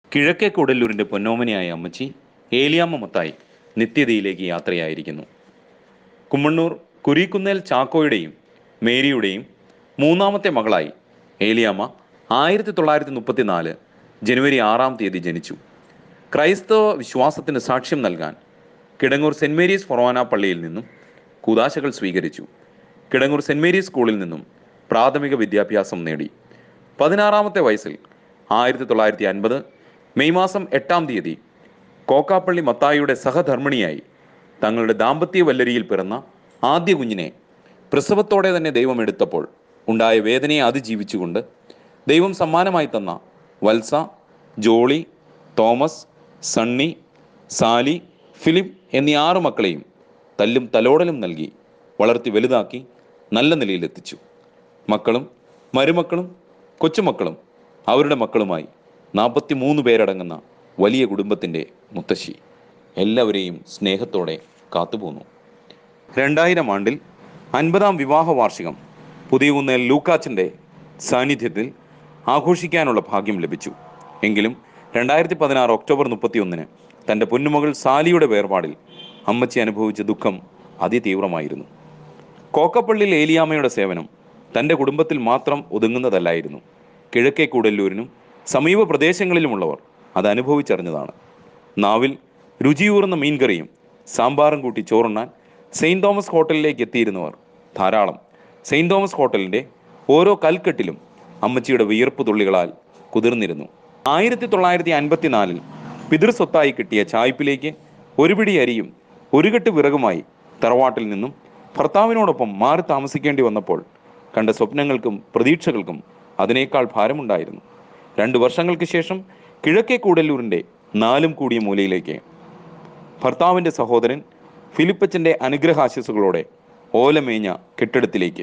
കിഴക്കേ കൂടല്ലൂരിൻ്റെ പൊന്നോമനയായ അമ്മച്ചി ഏലിയാമ്മ മത്തായി നിത്യതയിലേക്ക് യാത്രയായിരിക്കുന്നു കുമ്മണ്ണൂർ കുരീക്കുന്നേൽ ചാക്കോയുടെയും മേരിയുടെയും മൂന്നാമത്തെ മകളായി ഏലിയാമ്മ ആയിരത്തി തൊള്ളായിരത്തി മുപ്പത്തിനാല് ജനുവരി ആറാം തീയതി ജനിച്ചു ക്രൈസ്തവ വിശ്വാസത്തിന് സാക്ഷ്യം നൽകാൻ കിടങ്ങൂർ സെൻറ് മേരീസ് ഫൊറോന പള്ളിയിൽ നിന്നും കുദാശകൾ സ്വീകരിച്ചു കിടങ്ങൂർ സെൻറ് മേരീസ് സ്കൂളിൽ നിന്നും പ്രാഥമിക വിദ്യാഭ്യാസം നേടി പതിനാറാമത്തെ വയസ്സിൽ ആയിരത്തി തൊള്ളായിരത്തി അൻപത് മെയ് മാസം എട്ടാം തീയതി കോക്കാപ്പള്ളി മത്തായിയുടെ സഹധർമ്മിണിയായി തങ്ങളുടെ ദാമ്പത്യ വല്ലരിയിൽ പിറന്ന ആദ്യ കുഞ്ഞിനെ പ്രസവത്തോടെ തന്നെ ദൈവം എടുത്തപ്പോൾ ഉണ്ടായ വേദനയെ അതിജീവിച്ചുകൊണ്ട് ദൈവം സമ്മാനമായി തന്ന Valsa Jolly Thomas Sunny Sally Philip എന്നീ ആറു മക്കളെയും തല്ലും തലോടലും നൽകി വളർത്തി വലുതാക്കി നല്ല നിലയിലെത്തിച്ചു മക്കളും മരുമക്കളും കൊച്ചുമക്കളും അവരുടെ മക്കളുമായി നാൽപ്പത്തി മൂന്ന് പേരടങ്ങുന്ന വലിയ കുടുംബത്തിൻ്റെ മുത്തശ്ശി എല്ലാവരെയും സ്നേഹത്തോടെ കാത്തുപോന്നു രണ്ടായിരം ആണ്ടിൽ അൻപതാം വിവാഹ വാർഷികം പുതിയകുന്നേൽ ലൂക്കാച്ചൻ്റെ സാന്നിധ്യത്തിൽ ആഘോഷിക്കാനുള്ള ഭാഗ്യം ലഭിച്ചു എങ്കിലും രണ്ടായിരത്തി പതിനാറ് ഒക്ടോബർ മുപ്പത്തിയൊന്നിന് തൻ്റെ പൊന്നുമകൾ സാലിയുടെ വേർപാടിൽ അമ്മച്ചി അനുഭവിച്ച ദുഃഖം അതിതീവ്രമായിരുന്നു കോക്കപ്പള്ളിയിൽ ഏലിയാമ്മയുടെ സേവനം തൻ്റെ കുടുംബത്തിൽ മാത്രം ഒതുങ്ങുന്നതല്ലായിരുന്നു കിഴക്കേ കൂടല്ലൂരിനും സമീപ പ്രദേശങ്ങളിലുമുള്ളവർ അത് അനുഭവിച്ചറിഞ്ഞതാണ് നാവിൽ രുചിയൂറുന്ന മീൻകറിയും സാമ്പാറും കൂട്ടി ചോറുണ്ണാൻ സെയിൻറ് തോമസ് ഹോട്ടലിലേക്ക് എത്തിയിരുന്നവർ ധാരാളം സെയിൻറ് തോമസ് ഹോട്ടലിൻ്റെ ഓരോ കൽക്കെട്ടിലും അമ്മച്ചിയുടെ വിയർപ്പ് തുള്ളികളാൽ കുതിർന്നിരുന്നു ആയിരത്തി തൊള്ളായിരത്തി അൻപത്തിനാലിൽ പിതൃസ്വത്തായി കിട്ടിയ ചായ്പിലേക്ക് ഒരു പിടി അരിയും ഒരു കെട്ട് വിറകുമായി തറവാട്ടിൽ നിന്നും ഭർത്താവിനോടൊപ്പം മാറി താമസിക്കേണ്ടി വന്നപ്പോൾ കണ്ട സ്വപ്നങ്ങൾക്കും പ്രതീക്ഷകൾക്കും അതിനേക്കാൾ ഭാരമുണ്ടായിരുന്നു രണ്ട് വർഷങ്ങൾക്ക് ശേഷം കിഴക്കേ കൂടല്ലൂരിൻ്റെ നാലും കൂടിയ മൂലയിലേക്ക് ഭർത്താവിൻ്റെ സഹോദരൻ ഫിലിപ്പച്ചൻ്റെ അനുഗ്രഹാശിസുകളോടെ ഓലമേഞ്ഞ കെട്ടിടത്തിലേക്ക്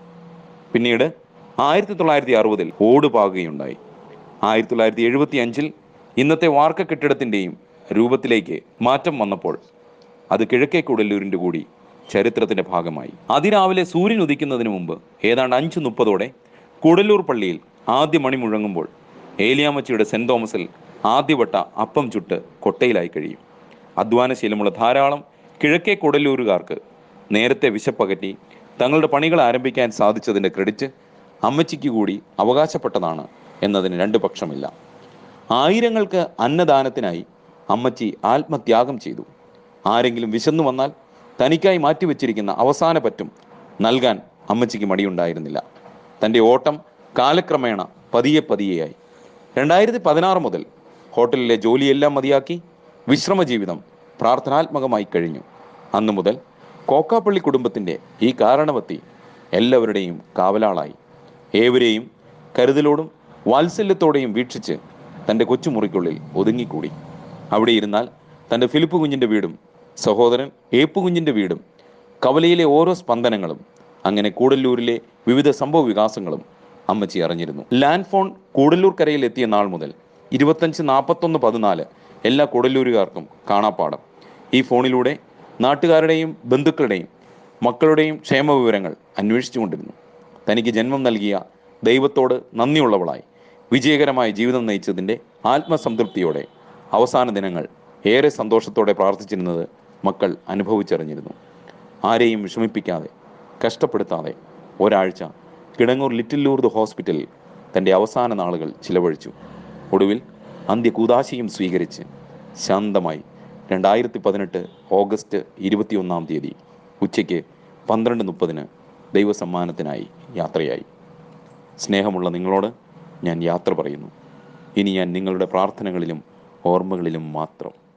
പിന്നീട് ആയിരത്തി തൊള്ളായിരത്തി അറുപതിൽ ഓട് പാകുകയുണ്ടായി ആയിരത്തി തൊള്ളായിരത്തി എഴുപത്തി അഞ്ചിൽ ഇന്നത്തെ വാർക്ക കെട്ടിടത്തിൻ്റെയും രൂപത്തിലേക്ക് മാറ്റം വന്നപ്പോൾ അത് കിഴക്കേ കൂടല്ലൂരിൻ്റെ കൂടി ചരിത്രത്തിൻ്റെ ഭാഗമായി അതിരാവിലെ സൂര്യൻ ഉദിക്കുന്നതിന് മുമ്പ് ഏതാണ്ട് അഞ്ച് മുപ്പതോടെ കൂടല്ലൂർ പള്ളിയിൽ ആദ്യ മണി മുഴങ്ങുമ്പോൾ ഏലിയാമ്മച്ചിയുടെ സെൻറ് തോമസിൽ ആദ്യവട്ട അപ്പം ചുട്ട് കൊട്ടയിലായി കഴിയും അധ്വാനശീലമുള്ള ധാരാളം കിഴക്കേ കൂടല്ലൂരുകാർക്ക് നേരത്തെ വിശപ്പകറ്റി തങ്ങളുടെ പണികൾ ആരംഭിക്കാൻ സാധിച്ചതിൻ്റെ ക്രെഡിറ്റ് അമ്മച്ചിക്ക് കൂടി അവകാശപ്പെട്ടതാണ് എന്നതിന് രണ്ട് പക്ഷമില്ല ആയിരങ്ങൾക്ക് അന്നദാനത്തിനായി അമ്മച്ചി ആത്മത്യാഗം ചെയ്തു ആരെങ്കിലും വിശന്നു വന്നാൽ തനിക്കായി മാറ്റിവെച്ചിരിക്കുന്ന അവസാന പറ്റും നൽകാൻ അമ്മച്ചിക്ക് മടിയുണ്ടായിരുന്നില്ല തൻ്റെ ഓട്ടം കാലക്രമേണ പതിയെ പതിയെയായി രണ്ടായിരത്തി പതിനാറ് മുതൽ ഹോട്ടലിലെ ജോലിയെല്ലാം മതിയാക്കി വിശ്രമ ജീവിതം പ്രാർത്ഥനാത്മകമായി കഴിഞ്ഞു അന്നു മുതൽ കോക്കാപ്പള്ളി കുടുംബത്തിൻ്റെ ഈ കാരണവത്തി എല്ലാവരുടെയും കാവലാളായി ഏവരെയും കരുതലോടും വാത്സല്യത്തോടെയും വീക്ഷിച്ച് തൻ്റെ കൊച്ചുമുറിക്കുള്ളിൽ ഒതുങ്ങിക്കൂടി അവിടെ ഇരുന്നാൽ തൻ്റെ ഫിലിപ്പ് കുഞ്ഞിൻ്റെ വീടും സഹോദരൻ ഏപ്പു കുഞ്ഞിൻ്റെ വീടും കവലയിലെ ഓരോ സ്പന്ദനങ്ങളും അങ്ങനെ കൂടല്ലൂരിലെ വിവിധ സംഭവ വികാസങ്ങളും അമ്മച്ചി അറിഞ്ഞിരുന്നു ലാൻഡ് ഫോൺ കൂടല്ലൂർ കരയിൽ എത്തിയ നാൾ മുതൽ ഇരുപത്തഞ്ച് നാൽപ്പത്തൊന്ന് പതിനാല് എല്ലാ കൂടല്ലൂരുകാർക്കും കാണാപ്പാടം ഈ ഫോണിലൂടെ നാട്ടുകാരുടെയും ബന്ധുക്കളുടെയും മക്കളുടെയും ക്ഷേമവിവരങ്ങൾ അന്വേഷിച്ചുകൊണ്ടിരുന്നു തനിക്ക് ജന്മം നൽകിയ ദൈവത്തോട് നന്ദിയുള്ളവളായി വിജയകരമായ ജീവിതം നയിച്ചതിൻ്റെ ആത്മസംതൃപ്തിയോടെ അവസാന ദിനങ്ങൾ ഏറെ സന്തോഷത്തോടെ പ്രാർത്ഥിച്ചിരുന്നത് മക്കൾ അനുഭവിച്ചറിഞ്ഞിരുന്നു ആരെയും വിഷമിപ്പിക്കാതെ കഷ്ടപ്പെടുത്താതെ ഒരാഴ്ച കിടങ്ങൂർ ലിറ്റിൽ ലൂർദ് ഹോസ്പിറ്റലിൽ തൻ്റെ അവസാന നാളുകൾ ചിലവഴിച്ചു ഒടുവിൽ അന്ത്യകൂതാശയും സ്വീകരിച്ച് ശാന്തമായി രണ്ടായിരത്തി പതിനെട്ട് ഓഗസ്റ്റ് ഇരുപത്തിയൊന്നാം തീയതി ഉച്ചയ്ക്ക് പന്ത്രണ്ട് മുപ്പതിന് ദൈവസമ്മാനത്തിനായി യാത്രയായി സ്നേഹമുള്ള നിങ്ങളോട് ഞാൻ യാത്ര പറയുന്നു ഇനി ഞാൻ നിങ്ങളുടെ പ്രാർത്ഥനകളിലും ഓർമ്മകളിലും മാത്രം